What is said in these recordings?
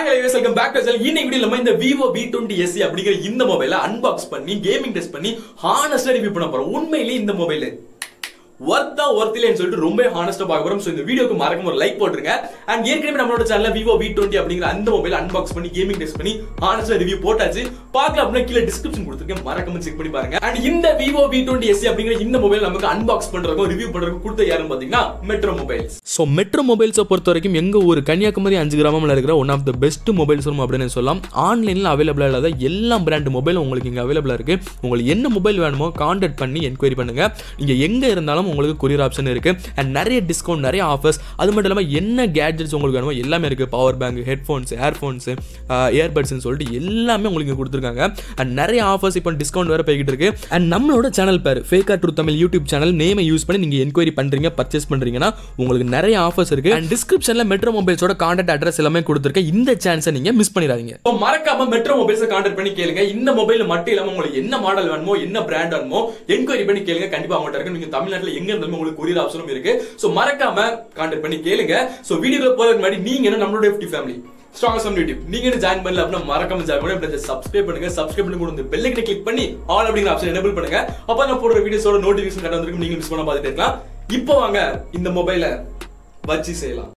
hi guys welcome back to channel இன்னைக்கு video நம்ம இந்த Vivo V20 SE அப்படிங்கிற இந்த மொபைலை அன்பாக்ஸ் பண்ணி கேமிங் டெஸ்ட் பண்ணி ஹானஸ்டா ரிவ்யூ பண்ண போறோம் உண்மையிலேயே இந்த மொபைல் ஒர்த்தா ஒர்த்திலேன்னு சொல்லிட்டு ரொம்ப ஹானஸ்டா பார்க்க போறோம் ஸோ இந்த வீடியோக்கு மறக்காம ஒரு லைக் போட்டுருங்க அண்ட் ஏற்கனவே நம்மளோட சேனல்ல விவோ வி டுவெண்ட்டி அப்படிங்கிற அந்த மொபைல் அன்பாக்ஸ் பண்ணி கேமிங் டெஸ்ட் பண்ணி ஹானஸ்டா ரிவ்யூ போட்டாச்சு பார்க்கல அப்படின்னா கீழே டிஸ்கிரிப்ஷன் கொடுத்துருக்கேன் மறக்காம செக் பண்ணி பாருங்க அண்ட் இந்த விவோ வி டுவெண்ட்டி எஸ்சி அப்படிங்கிற இந்த மொபைல் நமக்கு அன்பாக்ஸ் பண்றதுக்கும் ரிவ்யூ பண்றதுக்கும் கொடுத்த யாருன்னு பாத்தீங்கன்னா மெட்ரோ மொபைல்ஸ் ஸோ மெட்ரோ மொபைல்ஸை பொறுத்த வரைக்கும் எங்கள் ஊர் கன்னியாகுமரி அஞ்சு கிராமத்தில் இருக்கிற one of the best mobile showroom அப்படின்னு சொல்லலாம் ஆன்லைனில் அவைலபிளாக இல்லாத எல்லா பிராண்ட் மொபைலும் உங்களுக்கு இங்கே அவைலபிளாக இருக்குது உங்களுக்கு என்ன மொபைல் வேணுமோ காண்டாக்ட் பண்ணி என்கொயரி பண்ணுங்கள் நீங்கள் எங்கே இருந்தாலும் உங்களுக்கு கொரியர் ஆப்ஷன் இருக்குது அண்ட் நிறைய டிஸ்கவுண்ட் நிறைய ஆஃபர்ஸ் அது மட்டும் இல்லாமல் என்ன கேட்ஜெட்ஸ் உங்களுக்கு வேணுமோ எல்லாமே இருக்குது பவர் பேங்க் ஹெட்ஃபோன்ஸ் ஏர்ஃபோன்ஸு இயர்பட்ஸ்னு சொல்லிட்டு எல்லாமே உங்களுக்கு இங்க கொடுத்துருக்காங்க அண்ட் நிறைய ஆஃபர்ஸ் இப்போ டிஸ்கவுண்ட் வேறு போய்கிட்டு இருக்கு அண்ட் நம்மளோட சேனல் பேர் ஃபேக்கா ட்ரூ தமிழ் யூடியூப் சேனல் நேமை யூஸ் பண்ணி நீங்கள் என்கொயரி பண்ணுறீங்க பர்ச்சேஸ் பண்ணுறீங்கன்னா உங்களுக்கு நிறைய ஆஃபர்ஸ் இருக்குது அண்ட் டிஸ்கிரிப்ஷனில் மெட்ரோ மொபைல்ஸோட காண்டாக்ட் அட்ரஸ் எல்லாமே கொடுத்துருக்கேன் இந்த சான்ஸை நீங்கள் மிஸ் பண்ணிடாதீங்க So, மறக்காம மெட்ரோ மொபைல்ஸை கான்டாக்ட் பண்ணி கேளுங்க இந்த மொபைல் மட்டும் இல்லாம உங்களுக்கு என்ன மாடல் வேணுமோ என்ன பிராண்ட் வேணுமோ என்கொயரி பண்ணி கேளுங்க கண்டிப்பா அவங்கள்ட்ட இருக்கு நீங்க தமிழ்நாட்டுல எங்க இருந்தாலும் உங்களுக்கு கொரியர் ஆப்ஷனும் இருக்கு சோ மறக்காம கான்டாக்ட் பண்ணி கேளுங்க சோ வீடியோக்குள்ள போறதுக்கு முன்னாடி நீங்க என்ன நம்மளோட எஃப்டி ஃபேமிலி ஸ்ட்ராங் சம் யூடியூப் நீங்க என்ன ஜாயின் பண்ணல அப்படின்னா மறக்காம ஜாயின் பண்ணி அப்படியே சப்ஸ்கிரைப் பண்ணுங்க சப்ஸ்கிரைப் பண்ணி கூட பெல் ஐக்கனை கிளிக் பண்ணி ஆல் அப்படிங்கிற ஆப்ஷன் எனேபிள் பண்ணுங்க அப்ப நான் போடுற வீடியோஸோட நோட்டிபிகேஷன் கடை வந்திருக்கும் நீங்க மிஸ் பண்ண பார்த்துட்டு இருக்கலாம் இப்போ வாங்க இந்த மொபைலை வச்சு செய்யலாம்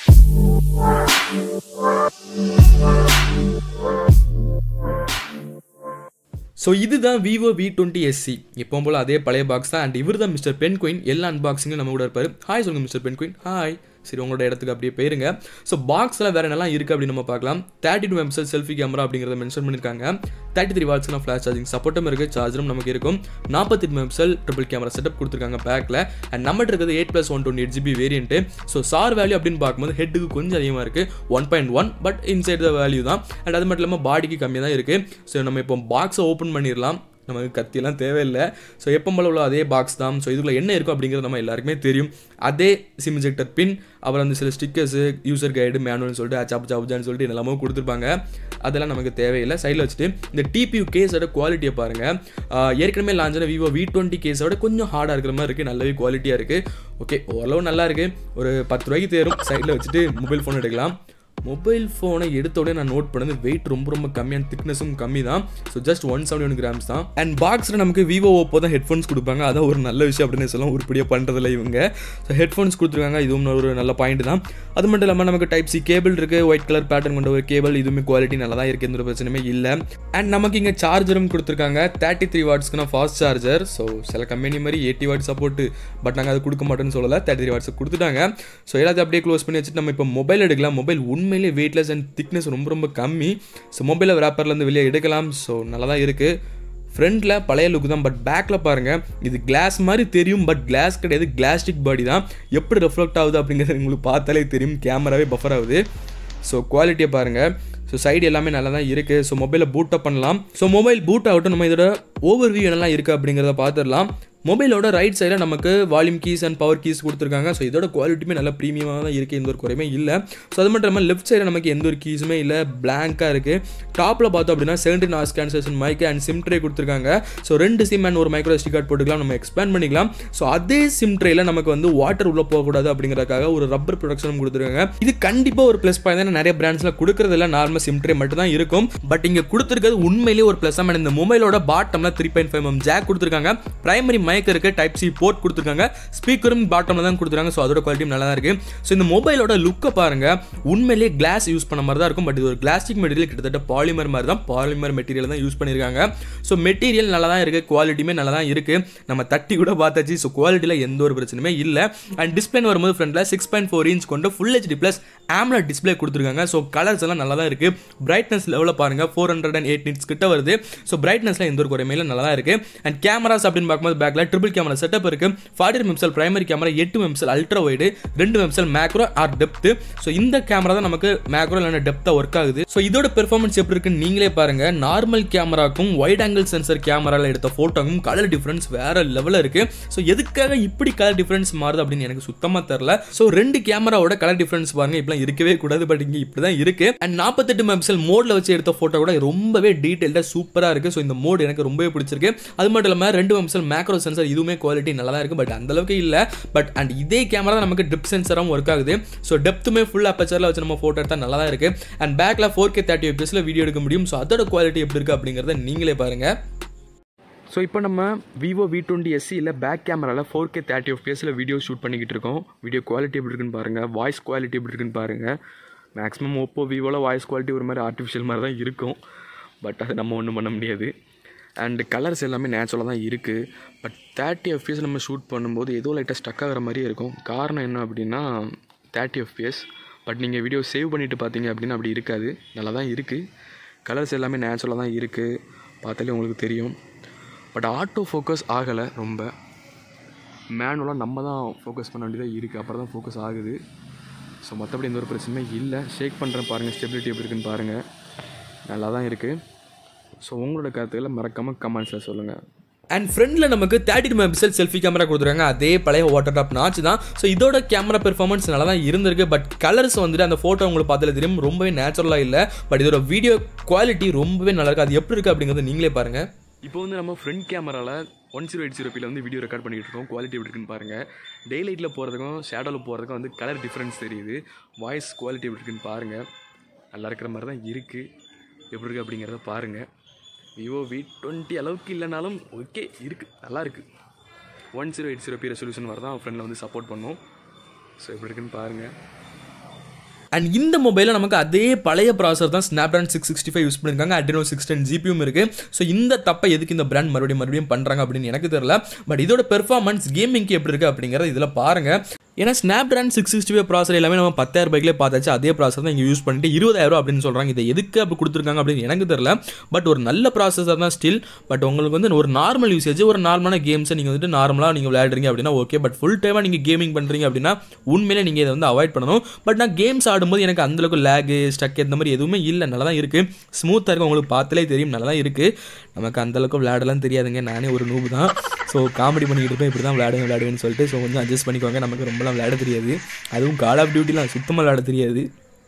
ஸோ இதுதான் விவோ வி டுவெண்ட்டி எஸ்சி எப்பவும் போல் அதே பழைய பாக்ஸ் தான் அண்ட் இவர் தான் மிஸ்டர் பென் குயின் எல்லா அன்பாக்சிங்கும் நம்ம கூட இருப்பார் ஹாய் சொல்லுங்கள் மிஸ்டர் பென் குயின் ஹாய் சரி உங்களோட இடத்துக்கு அப்படியே போயிருங்க ஸோ பாக்ஸில் வேறு என்னெல்லாம் இருக்குது அப்படின்னு நம்ம பார்க்கலாம் thirty two MSL selfie camera அப்படிங்கிறத மென்ஷன் பண்ணியிருக்காங்க தேர்ட்டி த்ரீ வாட்ஸ்க்கு ஃப்ளாஷ் சார்ஜிங் சப்போர்ட்டும் இருக்குது சார்ஜரும் நமக்கு இருக்கும் நாற்பத்தி எம்எஸ்எல் ட்ரிபிள் கேமரா செட்டப் கொடுத்துருக்காங்க பேக்கில் அண்ட் நம்மகிட்ட இருக்கிறது eight plus one twenty eight GB variant so sir value அப்படின்னு பார்க்கும்போது ஹெட்டுக்கு கொஞ்சம் அதிகமாக இருக்குது one point one but inside the value தான் அண்ட் அது மட்டும் இல்லாமல் பாடிக்கு கம்மியாக தான் இருக்குது ஸோ நம்ம இப்போ பாக்ஸை ஓப்பன் பண்ணிடலாம் நமக்கு கத்தியெல்லாம் தேவையில்லை ஸோ எப்போ போல உள்ள அதே பாக்ஸ் தான் ஸோ இதுக்குள்ள என்ன இருக்கும் அப்படிங்கிறது நம்ம எல்லாருக்குமே தெரியும் அதே சிம் இன்ஜெக்டர் பின் அப்புறம் அந்த சில ஸ்டிக்கர்ஸு யூசர் கைடு மேனுவல்னு சொல்லிட்டு அச்சாப் சாப்ஜான்னு சொல்லிட்டு எல்லாமே கொடுத்துருப்பாங்க அதெல்லாம் நமக்கு தேவையில்லை சைடில் வச்சுட்டு இந்த டிபியூ கேஸோட குவாலிட்டியை பாருங்கள் ஏற்கனவே லான்ச்சான விவோ வி டுவெண்ட்டி கேஸோட கொஞ்சம் ஹார்டாக இருக்கிற மாதிரி இருக்குது நல்லாவே குவாலிட்டியாக இருக்குது ஓகே ஓரளவு நல்லா இருக்குது ஒரு பத்து ரூபாய்க்கு தேரும் சைடில் வச்சுட்டு மொபைல் ஃபோன் எடுக்கலாம் மொபைல் ஃபோனை எடுத்த உடனே நான் நோட் பண்ணது வெயிட் ரொம்ப ரொம்ப கம்மியான திக்னஸும் கம்மி தான் so just one seventy one grams தான் அண்ட் பாக்ஸில் நமக்கு விவோ ஓப்போ தான் ஹெட்ஃபோன்ஸ் கொடுப்பாங்க அதான் ஒரு நல்ல விஷயம் அப்படின்னு சொல்லலாம் உருப்படியாக பண்ணுறதில்ல இவங்க ஸோ ஹெட்ஃபோன்ஸ் கொடுத்துருக்காங்க இதுவும் ஒரு நல்ல பாயிண்ட் தான் அது மட்டும் இல்லாமல் நமக்கு டைப் சி கேபிள் இருக்குது ஒயிட் கலர் பேட்டர்ன் கொண்ட ஒரு கேபிள் இதுவுமே குவாலிட்டி நல்லா தான் இருக்குது எந்த ஒரு பிரச்சனையுமே இல்லை அண்ட் நமக்கு இங்கே சார்ஜரும் கொடுத்துருக்காங்க தேர்ட்டி த்ரீ வாட்ஸ்க்குனா ஃபாஸ்ட் சார்ஜர் ஸோ சில கம்பெனி மாதிரி எயிட்டி வாட் சப்போர்ட் பட் நாங்கள் அது கொடுக்க மாட்டோம்னு சொல்லலை தேர்ட்டி த்ரீ வாட்ஸ் கொடுத்துட்டாங்க ஸோ எல்லாத்தையும் அப்படியே க்ளோஸ் பண்ணி வச்சுட்டு நம்ம இப்போ மொபைல் எடுக்கலாம் மொபைல் உண்மையிலே வெயிட்லெஸ் அண்ட் திக்னஸ் ரொம்ப ரொம்ப கம்மி ஸோ மொபைலை ரேப்பர்லேருந்து வெளியே எடுக்கலாம் ஸோ நல்லா தான் இருக்குது ஃப்ரண்ட்டில் பழைய லுக் தான் பட் பேக்கில் பாருங்கள் இது கிளாஸ் மாதிரி தெரியும் பட் கிளாஸ் கிடையாது கிளாஸ்டிக் பாடி தான் எப்படி ரெஃப்ளெக்ட் ஆகுது அப்படிங்கிறது உங்களுக்கு பார்த்தாலே தெரியும் கேமராவே பஃபர் ஆகுது ஸோ குவாலிட்டியை பாருங்கள் ஸோ சைடு எல்லாமே நல்லா தான் இருக்குது ஸோ மொபைலை பூட் அப் பண்ணலாம் ஸோ மொபைல் பூட் ஆகட்டும் நம்ம இதோட ஓவர் வியூ என்னெல்லாம் இருக்குது அப்படிங்கிறத பார்த்துடலாம் மொபைலோட ரைட் சைடில் நமக்கு volume keys and power keys கொடுத்துருக்காங்க ஸோ இதோட குவாலிட்டியுமே நல்ல ப்ரீமியமாக தான் இருக்குது எந்த ஒரு குறையுமே இல்லை ஸோ அது மட்டும் இல்லாமல் லெஃப்ட் சைடில் நமக்கு எந்த ஒரு கீஸுமே இல்லை பிளாங்காக இருக்குது டாப்பில் பார்த்தோம் அப்படின்னா செவன்டீன் ஆர்ஸ் cancellation mic and SIM tray கொடுத்துருக்காங்க ஸோ ரெண்டு சிம் அண்ட் ஒரு மைக்ரோ எஸ்டி கார்டு போட்டுக்கலாம் நம்ம எக்ஸ்பேண்ட் பண்ணிக்கலாம் ஸோ அதே சிம் ட்ரேயில் நமக்கு வந்து வாட்டர் உள்ளே போகக்கூடாது அப்படிங்கிறதுக்காக ஒரு ரப்பர் ப்ரொடக்ஷனும் கொடுத்துருக்காங்க இது கண்டிப்பாக ஒரு ப்ளஸ் பாயிண்ட் நிறைய பிராண்ட்ஸில் கொடுக்குறதில்ல நார்மல் சிம் ட்ரே மட்டும் தான் இருக்கும் பட் இங்கே கொடுத்துருக்கிறது உண்மையிலேயே ஒரு ப்ளஸ் அண்ட் இந்த மொபைலோட பாட்டமில் three point five M jack கொடுத்துருக்காங்க பிரைமரி மைக் இருக்குது டைப் சி போர்ட் கொடுத்துருக்காங்க ஸ்பீக்கரும் பாட்டமில் தான் கொடுத்துருக்காங்க ஸோ அதோட குவாலிட்டியும் நல்லா தான் இருக்குது ஸோ இந்த மொபைலோட லுக்கை பாருங்கள் உண்மையிலேயே கிளாஸ் யூஸ் பண்ண மாதிரி தான் இருக்கும் பட் இது ஒரு கிளாஸ்டிக் மெட்டீரியல் கிட்டத்தட்ட பாலிமர் மாதிரி தான் பாலிமர் மெட்டீரியல் தான் யூஸ் பண்ணியிருக்காங்க ஸோ மெட்டீரியல் நல்லா தான் இருக்குது குவாலிட்டியுமே நல்லா தான் இருக்குது நம்ம தட்டி கூட பார்த்தாச்சு ஸோ குவாலிட்டியில் எந்த ஒரு பிரச்சனையுமே இல்லை அண்ட் டிஸ்பிளே வரும்போது ஃப்ரண்ட்டில் சிக்ஸ் பாயிண்ட் ஃபோர் இன்ச் கொண்டு full HD plus AMOLED display கொடுத்துருக்காங்க ஸோ கலர்ஸ் எல்லாம் நல்லா தான் இருக்குது பிரைட்னஸ் லெவலில் பாருங்கள் four hundred and eight nits கிட்ட வருது ஸோ பிரைட்னஸில் எந்த ஒரு குறையுமே இல்லை நல்லா தான் இருக்குது அண்ட் கேமராஸ் அப்படின்னு பார்க்கும்போது பேக்கில் ட்ரிபிள் கேமரா செட்டப் இருக்கு ஃபார்ட்டி மெம்சல் பிரைமரி கேமரா எட்டு மெம்சல் அல்ட்ரா வைடு ரெண்டு மெம்சல் மேக்ரோ ஆர் டெப்த் ஸோ இந்த கேமரா தான் நமக்கு மேக்ரோ இல்லைனா டெப்த்தாக ஒர்க் ஆகுது ஸோ இதோட பெர்ஃபார்மன்ஸ் எப்படி இருக்குன்னு நீங்களே பாருங்க நார்மல் கேமராக்கும் வைட் ஆங்கிள் சென்சர் கேமராவில் எடுத்த ஃபோட்டோக்கும் கலர் டிஃப்ரென்ஸ் வேற லெவலில் இருக்கு ஸோ எதுக்காக இப்படி கலர் டிஃப்ரென்ஸ் மாறுது அப்படின்னு எனக்கு சுத்தமாக தெரில ஸோ ரெண்டு கேமராவோட கலர் டிஃப்ரென்ஸ் பாருங்க இப்பெல்லாம் இருக்கவே கூடாது பட் இங்கே இப்படி தான் இருக்கு அண்ட் நாற்பத்தெட்டு மெம்சல் மோட்ல வச்சு எடுத்த ஃபோட்டோ கூட ரொம்பவே டீட்டெயில்டாக சூப்பராக இருக்கு ஸோ இந்த மோட் எனக்கு ரொம்பவே பிடிச்சிருக்கு அது மட்டும் இல்லாமல் ரெண்டு மெம்சல் மேக்ரோ சென்சர் இதுவுமே குவாலிட்டி நல்லா தான் இருக்குது பட் அந்தளவுக்கு இல்லை பட் அண்ட் இதே கேமரா தான் நமக்கு டிப் சென்சராகவும் ஒர்க் ஆகுது ஸோ டெப்த்துமே ஃபுல் அப்பச்சரில் வச்சு நம்ம ஃபோட்டோ எடுத்தால் நல்லா தான் இருக்குது அண்ட் பேக்கில் ஃபோர் கே தேர்ட்டி எபிஎஸில் வீடியோ எடுக்க முடியும் ஸோ அதோட குவாலிட்டி எப்படி இருக்குது அப்படிங்கிறத நீங்களே பாருங்கள் ஸோ இப்போ நம்ம விவோ வி டுவெண்ட்டி எஸ்சியில் பேக் கேமராவில் ஃபோர் கே தேர்ட்டி எஃப்பிஎஸில் வீடியோ ஷூட் பண்ணிக்கிட்டு இருக்கோம் வீடியோ குவாலிட்டி எப்படி இருக்குன்னு பாருங்கள் வாய்ஸ் குவாலிட்டி எப்படி இருக்குன்னு பாருங்கள் மேக்ஸிமம் ஓப்போ விவோவில் வாய்ஸ் குவாலிட்டி ஒரு மாதிரி ஆர்டிஃபிஷியல் மாதிரி தான் இருக்கும் பட் அது நம்ம ஒன்றும் பண்ண முடியாது அண்ட் கலர்ஸ் எல்லாமே நேச்சுரலாக தான் இருக்குது பட் தேர்ட்டி எஃப்பிஎஸ் நம்ம ஷூட் பண்ணும்போது ஏதோ லைட்டாக ஸ்டக் ஆகிற மாதிரியே இருக்கும் காரணம் என்ன அப்படின்னா தேர்ட்டி எஃப்பிஎஸ் பட் நீங்கள் வீடியோ சேவ் பண்ணிவிட்டு பார்த்தீங்க அப்படின்னா அப்படி இருக்காது நல்லா தான் இருக்குது கலர்ஸ் எல்லாமே நேச்சுரலாக தான் இருக்குது பார்த்தாலே உங்களுக்கு தெரியும் பட் ஆட்டோ ஃபோக்கஸ் ஆகலை ரொம்ப மேனுவலாக நம்ம தான் ஃபோக்கஸ் பண்ண வேண்டியதாக இருக்குது அப்புறம் தான் ஃபோக்கஸ் ஆகுது ஸோ மற்றபடி எந்த ஒரு பிரச்சனையும் இல்லை ஷேக் பண்ணுறேன் பாருங்கள் ஸ்டெபிலிட்டி எப்படி இருக்குன்னு பாருங்கள் நல்லா தான் இருக்குது ஸோ உங்களோட கருத்துக்களை மறக்காமல் கமெண்ட்ஸில் சொல்லுங்கள் அண்ட் ஃப்ரண்டில் நமக்கு thirty two megapixel selfie camera கொடுத்துருக்காங்க அதே பழைய வாட்டர் டாப் நாச்சு தான் ஸோ இதோட கேமரா பெர்ஃபார்மன்ஸ் நல்லா தான் இருந்திருக்கு பட் கலர்ஸ் வந்துட்டு அந்த ஃபோட்டோ உங்களுக்கு பார்த்துல தெரியும் ரொம்பவே நேச்சுரலாக இல்லை பட் இதோட வீடியோ குவாலிட்டி ரொம்பவே நல்லா இருக்குது அது எப்படி இருக்குது அப்படிங்கிறத நீங்களே பாருங்கள் இப்போ வந்து நம்ம ஃப்ரண்ட் கேமராவில் ஒன் ஜீரோ எயிட் ஜீரோ வந்து வீடியோ ரெக்கார்ட் பண்ணிட்டு இருக்கோம் குவாலிட்டி எப்படி இருக்குன்னு பாருங்கள் டே லைட்டில் போகிறதுக்கும் ஷேடோவில் போகிறதுக்கும் வந்து கலர் டிஃப்ரென்ஸ் தெரியுது வாய்ஸ் குவாலிட்டி எப்படி இருக்குன்னு பாருங்கள் நல்லா இருக்கிற மாதிரி தான் இருக்குது எப்படி இருக்குது அப்படிங்கிறத பாருங்கள் விவோ வி டுவெண்ட்டி அளவுக்கு இல்லைனாலும் ஓகே இருக்குது நல்லா இருக்குது one zero eight zero P resolution வர தான் ஃப்ரெண்டில் வந்து சப்போர்ட் பண்ணும் ஸோ எப்படி இருக்குன்னு பாருங்கள் அண்ட் இந்த மொபைலில் நமக்கு அதே பழைய ப்ராசர் தான் Snapdragon six sixty five use பண்ணியிருக்காங்க அட்ரினோ சிக்ஸ் டென் ஜிபியும் இருக்குது ஸோ இந்த தப்பை எதுக்கு இந்த பிராண்ட் மறுபடியும் மறுபடியும் பண்ணுறாங்க அப்படின்னு எனக்கு தெரியல பட் இதோட பெர்ஃபார்மன்ஸ் கேமிங்க்கு எப்படி இருக்குது அப்படிங்கிறத இதில் பாருங்கள் ஏன்னா Snapdragon six sixty five processor எல்லாமே நம்ம பத்தாயிரம் ரூபாய்க்குலே பார்த்தாச்சு அதே ப்ராசர் தான் இங்கே யூஸ் பண்ணிட்டு இருபதாயிரம் ரூபா அப்படின்னு சொல்கிறாங்க இதை எதுக்கு அப்படி கொடுத்துருக்காங்க அப்படின்னு எனக்கு தெரியல பட் ஒரு நல்ல ப்ராசஸர் தான் ஸ்டில் பட் உங்களுக்கு வந்து ஒரு நார்மல் யூசேஜ் ஒரு நார்மலான கேம்ஸை நீங்கள் வந்துட்டு நார்மலாக நீங்கள் விளையாடுறீங்க அப்படின்னா ஓகே பட் ஃபுல் டைமாக நீங்கள் கேமிங் பண்ணுறீங்க அப்படின்னா உண்மையிலே நீங்கள் இதை வந்து அவாய்ட் பண்ணணும் பட் நான் கேம்ஸ் ஆடும்போது எனக்கு அந்தளவுக்கு லேகு ஸ்டக் இந்த மாதிரி எதுவுமே இல்லை நல்லா தான் இருக்குது ஸ்மூத்தாக இருக்கும் உங்களுக்கு பார்த்தாலே தெரியும் நல்லா தான் இருக்குது நமக்கு அந்தளவுக்கு விளையாடலாம் தெரியாதுங்க நானே ஒரு நூபு தான் ஸோ காமெடி பண்ணிக்கிட்டு இருப்பேன் இப்படி தான் விளையாடுவேன் விளையாடுவேன்னு சொல்லிட்டு ஸோ கொஞ்சம் அட்ஜஸ்ட் பண்ணிக்கோங்க நமக்கு ரொம்பலாம் விளையாட தெரியாது அதுவும் கால் ஆஃப் டியூட்டிலாம் சுத்தமாக விளையாட தெரியாது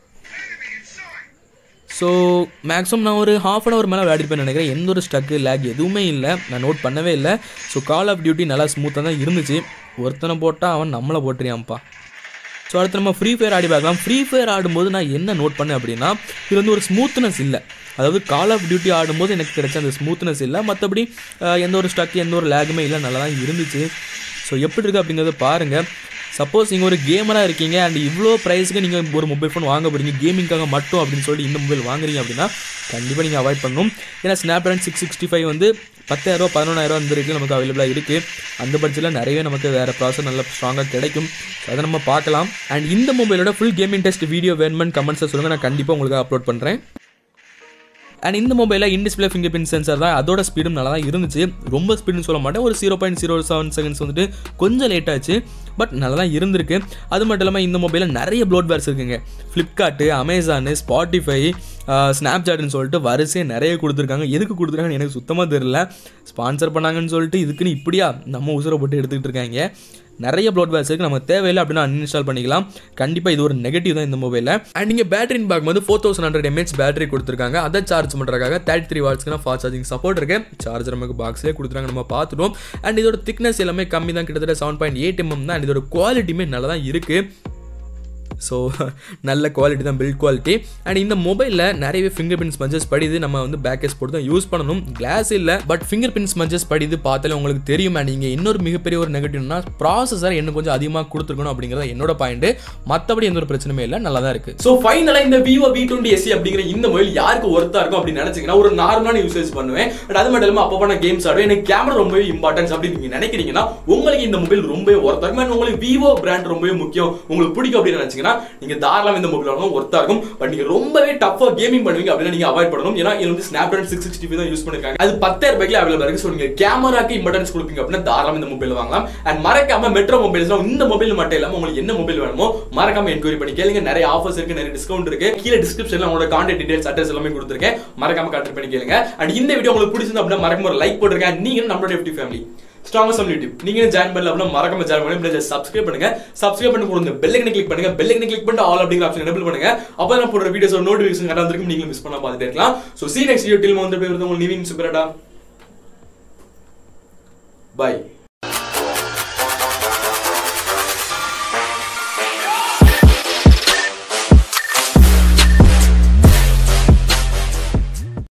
ஸோ மேக்ஸிமம் நான் ஒரு ஹாஃப் அன் ஹவர் மேலே விளையாடிருப்பேன் நினைக்கிறேன் எந்த ஒரு ஸ்டக்கு லேக் எதுவுமே இல்லை நான் நோட் பண்ணவே இல்லை ஸோ கால் ஆஃப் டியூட்டி நல்லா ஸ்மூத்தாக தான் இருந்துச்சு ஒருத்தனை போட்டால் அவன் நம்மளை போட்டுறியான்ப்பா ஸோ அடுத்து நம்ம ஃப்ரீ ஃபயர் ஆடி பார்க்கலாம் ஃப்ரீ ஃபயர் ஆடும்போது நான் என்ன நோட் பண்ணேன் அப்படின்னா இது வந்து ஒரு ஸ்மூத்னஸ் இல்லை அதாவது கால் ஆஃப் டியூட்டி ஆடும்போது எனக்கு கிடைச்ச அந்த ஸ்மூத்னஸ் இல்லை மற்றபடி எந்த ஒரு ஸ்டக் எந்த ஒரு லேகுமே இல்லை நல்லா தான் இருந்துச்சு ஸோ எப்படி இருக்குது அப்படிங்கிறத பாருங்கள் சப்போஸ் நீங்கள் ஒரு கேமராக இருக்கீங்க அண்ட் இவ்வளோ ப்ரைஸுக்கு நீங்கள் ஒரு மொபைல் ஃபோன் வாங்க போகிறீங்க கேமிங்காக மட்டும் அப்படின்னு சொல்லிட்டு இந்த மொபைல் வாங்குறீங்க அப்படின்னா கண்டிப்பாக நீங்கள் அவாய்ட் பண்ணணும் ஏன்னா Snapdragon six sixty five வந்து பத்தாயிரரூவா பதினொன்றாயிரம் இந்த ரேட்டில் நமக்கு அவைலபிளாக இருக்குது அந்த பட்ஜெட்டில் நிறையவே நமக்கு வேறு ப்ராசஸ் நல்லா ஸ்ட்ராங்காக கிடைக்கும் அதை நம்ம பார்க்கலாம் அண்ட் இந்த மொபைலோட ஃபுல் கேமிங் டெஸ்ட் வீடியோ வேணுமென்னு கமெண்ட்ஸை சொல்லுங்கள் நான் கண்டிப்பாக உங்களுக்கு அப்லோட் பண்ணுறேன் அண்ட் இந்த மொபைலில் in display fingerprint sensor தான் அதோட ஸ்பீடும் நல்லா தான் இருந்துச்சு ரொம்ப ஸ்பீடுன்னு சொல்ல மாட்டேன் ஒரு zero point zero seven seconds வந்துட்டு கொஞ்சம் லேட் ஆச்சு பட் நல்லா தான் இருந்திருக்கு அது மட்டும் இல்லாமல் இந்த மொபைலில் நிறைய ப்ளோட்வேர்ஸ் இருக்குங்க ஃப்ளிப்கார்ட்டு அமேசானு ஸ்பாட்டிஃபை ஸ்னாப்சாட்னு சொல்லிட்டு வரிசையை நிறைய கொடுத்துருக்காங்க எதுக்கு கொடுத்துருக்காங்கன்னு எனக்கு சுத்தமாக தெரியல ஸ்பான்சர் பண்ணாங்கன்னு சொல்லிட்டு இதுக்குன்னு இப்படியா நம்ம உசுரை போட்டு எடுத்துக்கிட்டு இருக்காங்க நிறைய ப்ளோட்வேர்ஸ் இருக்குது நமக்கு தேவையில்லை அப்படின்னா அன்இன்ஸ்டால் பண்ணிக்கலாம் கண்டிப்பாக இது ஒரு நெகட்டிவ் தான் இந்த மொபைலில் அண்ட் இங்கே பேட்டரின் பேக் வந்து four thousand hundred mAh battery கொடுத்துருக்காங்க அதை சார்ஜ் பண்ணுறதுக்காக தேர்ட்டி த்ரீ வாட்ஸ்க்கு ஃபாஸ்ட் சார்ஜிங் சப்போர்ட் இருக்கு சார்ஜர் நமக்கு பாக்ஸ்லேயே கொடுத்துருக்காங்க நம்ம பார்த்துட்டோம் அண்ட் இதோட திக்னஸ் எல்லாமே கம்மி தான் கிட்டத்தட்ட செவன் பாயிண்ட் எயிட் எம்எம் தான் அண்ட் இதோட குவாலிட்டியுமே நல்லா தான் இருக்குது ஸோ நல்ல குவாலிட்டி தான் பில்ட் குவாலிட்டி அண்ட் இந்த மொபைலில் நிறையவே ஃபிங்கர் பிரிண்ட் ஸ்மஞ்சஸ் படிது நம்ம வந்து பேக்கேஜ் போட்டு தான் யூஸ் பண்ணணும் கிளாஸ் இல்லை பட் ஃபிங்கர் பிரிண்ட் ஸ்மஞ்சஸ் படிது பார்த்தாலே உங்களுக்கு தெரியும் அண்ட் இங்கே இன்னொரு மிகப்பெரிய ஒரு நெகட்டிவ்னா ப்ராசஸர் இன்னும் கொஞ்சம் அதிகமாக கொடுத்துருக்கணும் அப்படிங்கிறத என்னோட பாயிண்ட் மற்றபடி எந்த ஒரு பிரச்சனையுமே இல்லை நல்லா தான் இருக்குது ஸோ ஃபைனலாக இந்த விவோ வி டுவெண்ட்டி எஸ்சி அப்படிங்கிற இந்த மொபைல் யாருக்கு ஒர்த்தா இருக்கும் அப்படின்னு நினைச்சீங்கன்னா ஒரு நார்மலான யூசேஜ் பண்ணுவேன் பட் அது மட்டும் இல்லாமல் அப்போ நான் கேம்ஸ் ஆடுவேன் எனக்கு கேமரா ரொம்பவே இம்பார்ட்டன்ஸ் அப்படின்னு நீங்க நினைக்கிறீங்கன்னா உங்களுக்கு இந்த மொபைல் ரொம்பவே ஒர்த்தா இருக்கும் and உங்களுக்கு விவோ பிராண்ட் ரொம்பவே முக்கியம் உங்களுக்கு பிடிக்கும் அப்படின்னு நினைச்சீங்கன்னா நீங்க தாராளம் இந்த மொபைல் வாங்கணும் ஒர்த்தா இருக்கும் பட் நீங்க ரொம்பவே டஃபா கேமிங் பண்ணுவீங்க அப்படின்னா நீங்க அவாய்ட் பண்ணணும் ஏன்னா இது வந்து ஸ்னாப் ட்ராகன் சிக்ஸ் சிக்ஸ்டி தான் யூஸ் பண்ணிருக்காங்க அது பத்தாயிரம் ரூபாய்க்கு அவைலபிள் இருக்கு ஸோ நீங்க கேமராக்கு இம்பார்ட்டன்ஸ் கொடுப்பீங்க அப்படின்னா தாராளம் இந்த மொபைல் வாங்கலாம் அண்ட் மறக்காம மெட்ரோ மொபைல்ஸ் இந்த மொபைல் மட்டும் இல்லாம உங்களுக்கு என்ன மொபைல் வேணுமோ மறக்காம என்கொயரி பண்ணி கேளுங்க நிறைய ஆஃபர்ஸ் இருக்கு நிறைய டிஸ்கவுண்ட் இருக்கு கீழே டிஸ்கிரிப்ஷன்ல உங்களோட கான்டாக்ட் டீடைல்ஸ் அட்ரஸ் எல்லாமே கொடுத்துருக்கேன் மறக்காம கான்டாக்ட் பண்ணி கேளுங்க அண்ட் இந்த வீடியோ உங்களுக்கு பிடிச்சிருந்தா அப்படின்னா மறக்காம ஒரு லைக் போட்டுருங்க நீங்க நம்மளோட எஃப்டி ஃபேமிலி ஸ்ட்ராங்கா சம் யூடியூப் நீங்க ஜாயின் பண்ணல அப்படின்னா மறக்காம ஜாயின் பண்ணி சப்ஸ்கிரைப் பண்ணுங்க சப்ஸ்கிரைப் பண்ணி கொடுங்க பெல் ஐக்கனை கிளிக் பண்ணுங்க பெல் ஐக்கனை கிளிக் பண்ணிட்டு ஆல் அப்படிங்கிற ஆப்ஷன் எனேபிள் பண்ணுங்க அப்போ நான் போடுற வீடியோஸ் நோட்டிஃபிகேஷன் கரெக்டாக வந்திருக்கும் நீங்க மிஸ் பண்ண பார்த்துட்டே இருக்கலாம் so see next video till வந்து உங்களுக்கு நிவின் சுப்பரடா பை